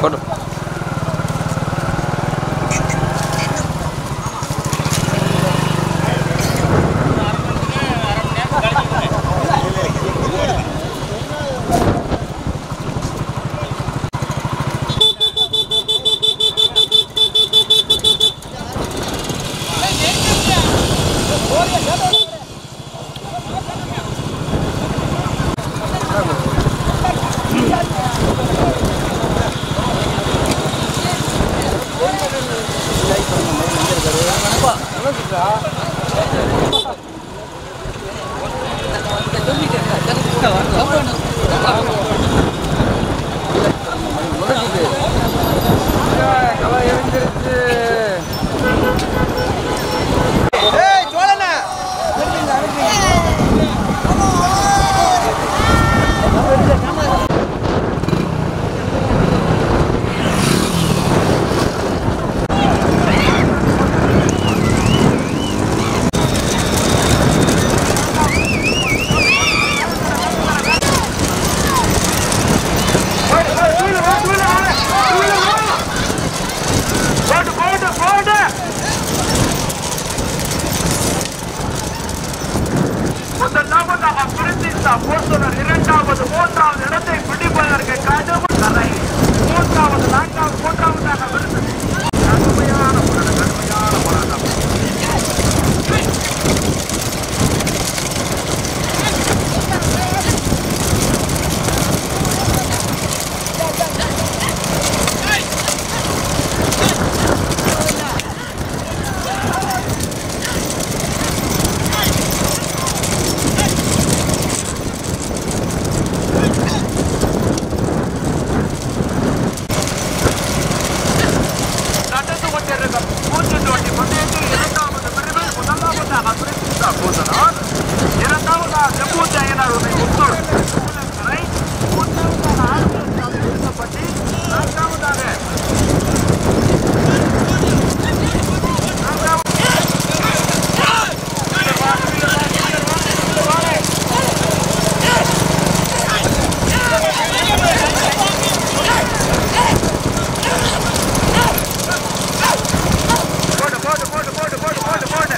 போட்டு முதலாவதாக பிரித்தித்த போர்த்துனர் இரண்டாவது மூன்றாவது இடத்தை பிடிப்பதற்கு கடும் தலை மூன்றாவது நான்காவது மூன்றாவதாக விருது கடுமையான போராட்டம் கடுமையான போராட்டம் நடந்து கொண்டிருக்கும் மூன்று ஜோடி பந்தயத்தில் இரண்டாவது பிரிவில் முதலாவதாக பிரித்தித்த போர்த்துனர் இரண்டாவதாக செம்பு ஜெயனர் உன்னை முத்தூர் மூன்றாவதாக ஆர்எஸ் விருத்தப்பட்டி நான்காவதாக போடு போடு போடு போடு போடு போடு போடு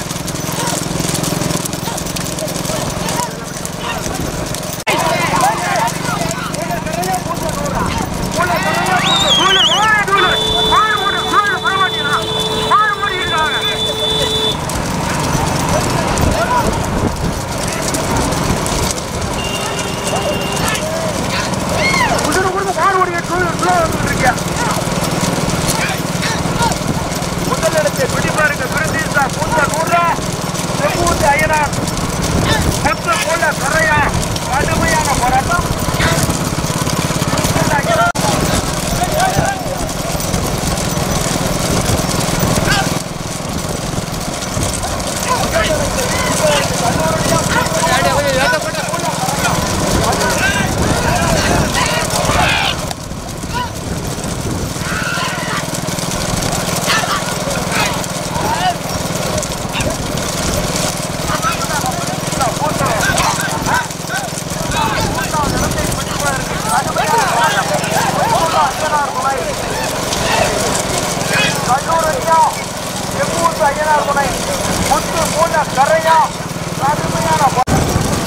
முதலிடத்தை பிடிப்பாருங்க பிரித்திசா புத்த நூறா செம்பூத்து அய்யனார் புத்த போல கரையா கடுமையான போராட்டம் கல்லூரியா செம்பூத்து அய்யனார் துணை முத்து போல கரையா கடுமையான போராட்டம்.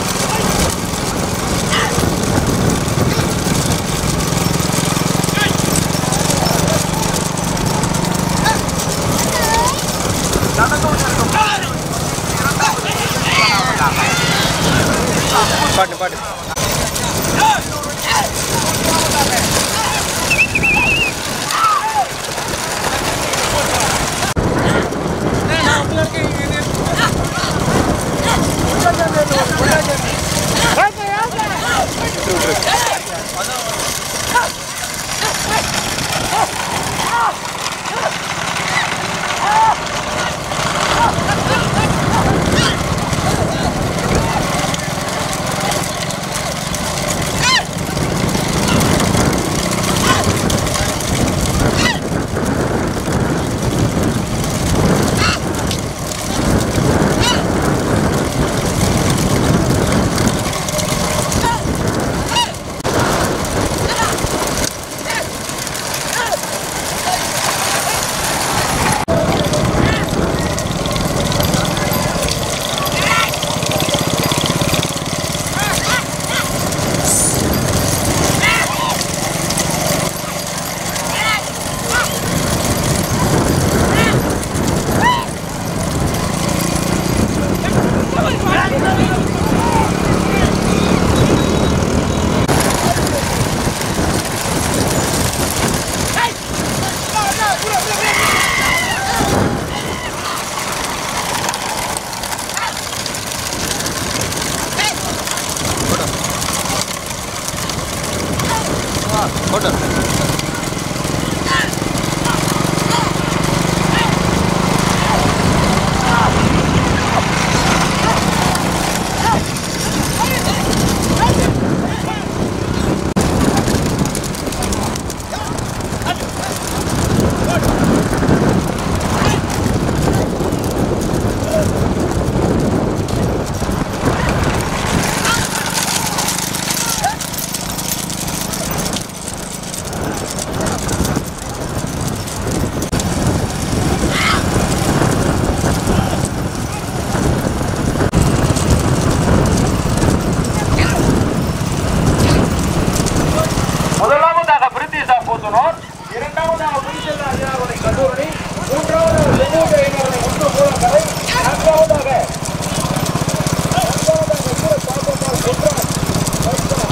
நடந்து கொண்டிருக்கும் பாட்டு பாட்டு ஆ போட்டு முதலாவதாக பிரித்திஷா போத்தனூர் இரண்டாவதாக புதுச்சேரி அதிகாரி கல்லூரி மூன்றாவது செங்கோட்டை இணையவனை ஒன்று மூலக்கரை நான்காவதாக நான்காவதாக வீர சாத்தம்மாள் குன்றான்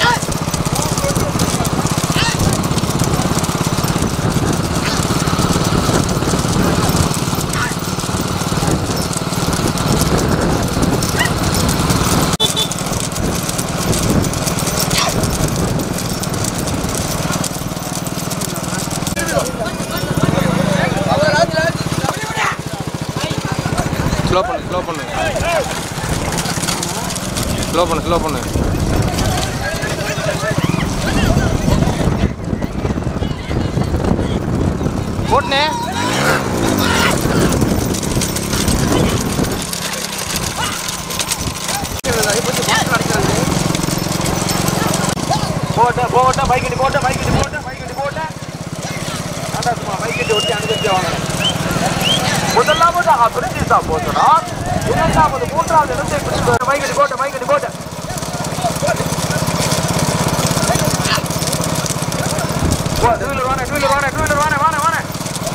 ஸ்லோ பண்ணு ஸ்லோ பண்ணு ஸ்லோ பண்ணு ஸ்லோ பண்ணு போட்டுனே போட்ட போட்ட பைக்கிட்டு போட்ட பைக்கிட்டு போட்ட பைக்கிட்டு போட்ட ஆடா சும்மா பைக்கிட்டு ஒட்டி அனுப்பிச்சு வாங்க முதலாவதாக பிரித்திஷா போத்தனார் இரண்டாவது மூன்றாவது இடத்தை பிடித்து பைக்கிட்டு போட்ட பைக்கிட்டு போட்ட டூ வீலர் வானே டூ வீலர் வானே டூ வீலர் வானே வானே வானே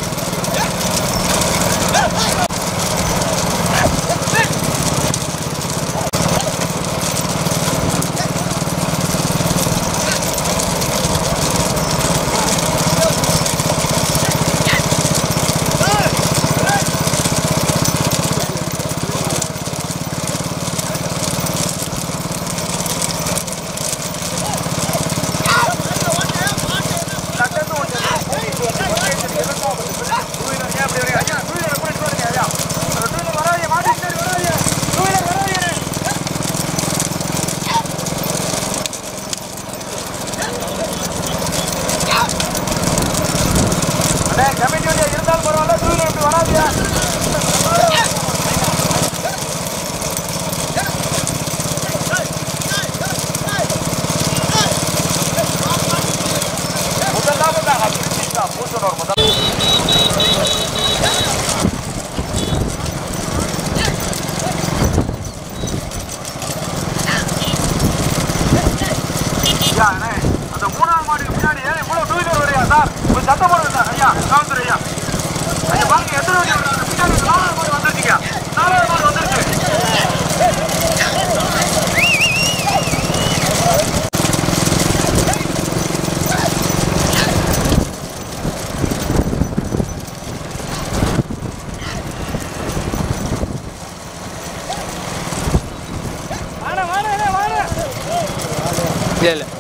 சட்டத்து ஒன்று டூ வீலர் ஏன் அப்படி வரீங்க ஐயா டூ வீலர் போயிட்டு வரீங்க ஐயா டூ வீலர் வராதீங்க மாட்டி வராதீங்க டூ வீலர் வராதீங்க அண்ணே கமிட்டி வண்டியா இருந்தாலும் பரவாயில்ல டூ வீலர் இப்படி வராதீங்க முதலாவதாக பிரித்திஷா பூசனூர் முதல் ஐயா, அண்ணே, அந்த மூணாவது மாடிக்கு பின்னாடி ஏன் இவ்வளவு டூ வீலர் வரையா சார் ஒரு சத்தம் போடுங்க சார் ஐயா காவல்துறை ஐயா ஐயா பாருங்க எத்தனை வண்டி வருது பின்னாடி நாலாவது மாடி வந்துருச்சுங்க நாலாவது மாடி வந்துருச்சு இல்லை இல்லை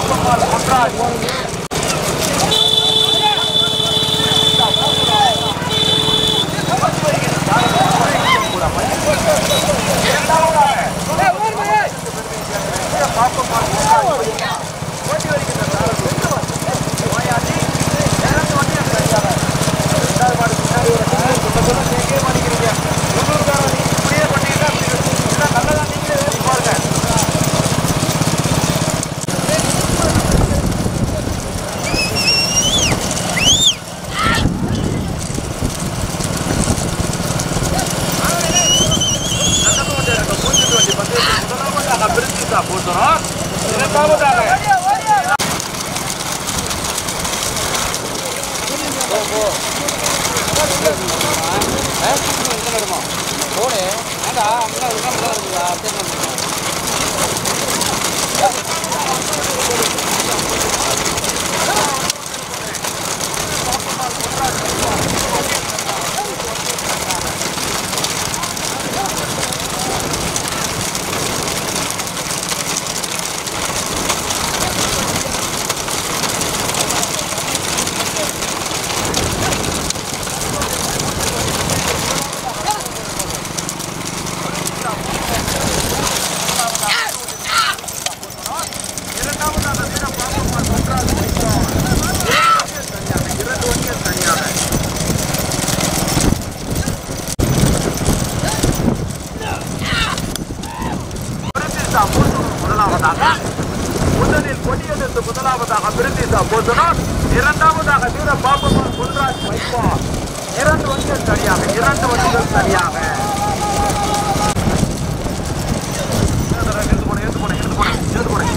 பாப்பம்மாள் பொன்ராஜ் போடு ஏண்டா அங்கே இருக்கா இருக்குதா சரி பிரித்திசா போசனூர் முதலாவதாக முதலில் கொடியெடுத்து முதலாவதாக பிரித்திசா போசனூர் இரண்டாவதாக வீர பாப்பமான் குல்ராஜ் வைப்பார் இரண்டு வண்டிகள் சரியாக இரண்டு வண்டிகள் சரியாக எடுத்து போடு, எடுத்து போடு, எடுத்து போடு, எடுத்து போடு.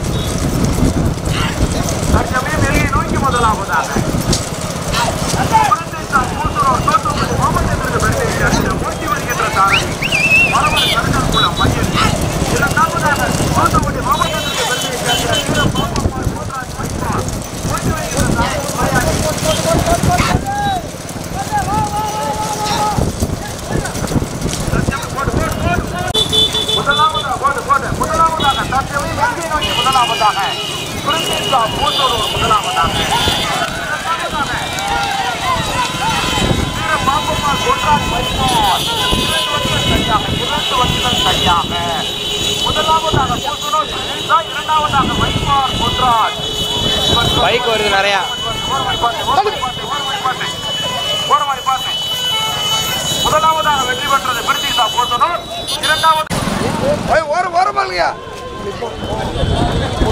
தற்சமயம் வெளியே நோக்கி முதலாவதாக பிரித்திசா போசனூர் தோற்றுப்பள்ளி மாவட்டத்திற்கு பெருமை ஓட்டி வருகின்ற சாரதி மரபணு கருங்கல் குளம் மையம் இரண்டாவதாக தோற்றுப்பள்ளி மாவட்டத்திற்கு பெருமையை சேர்க்கிற வீர பாப்பம்மாள் போன்றாஜ் வைப்பார் ஓட்டி வருகின்ற சாரதி மலையாளி முதலாவதாக போடு போடு முதலாவதாக தற்சமயம் வெற்றியை நோக்கி முதலாவதாக பிரித்திசா போன்றோர் முதலாவதாக இரண்டாவதாக வீர பாப்பம்மாள் கொன்றான் வைப்பார் இரண்டு வண்டிகள் சரியாக இரண்டு வண்டிகள் சரியாக முதலாவதாக போசனூர் பிரித்திசா இரண்டாவதாக வைப்பார் கொன்றான் பைக் வருது நிறையா ஓரமாடி பாட்டு ஓரமாடி பாட்டு ஓரமாடி பாட்டு ஓரமாடி பாட்டு முதலாவதாக வெற்றி பெற்றது பிரித்திசா போசனூர் இரண்டாவது ஓரம் ஓரம் பாருங்க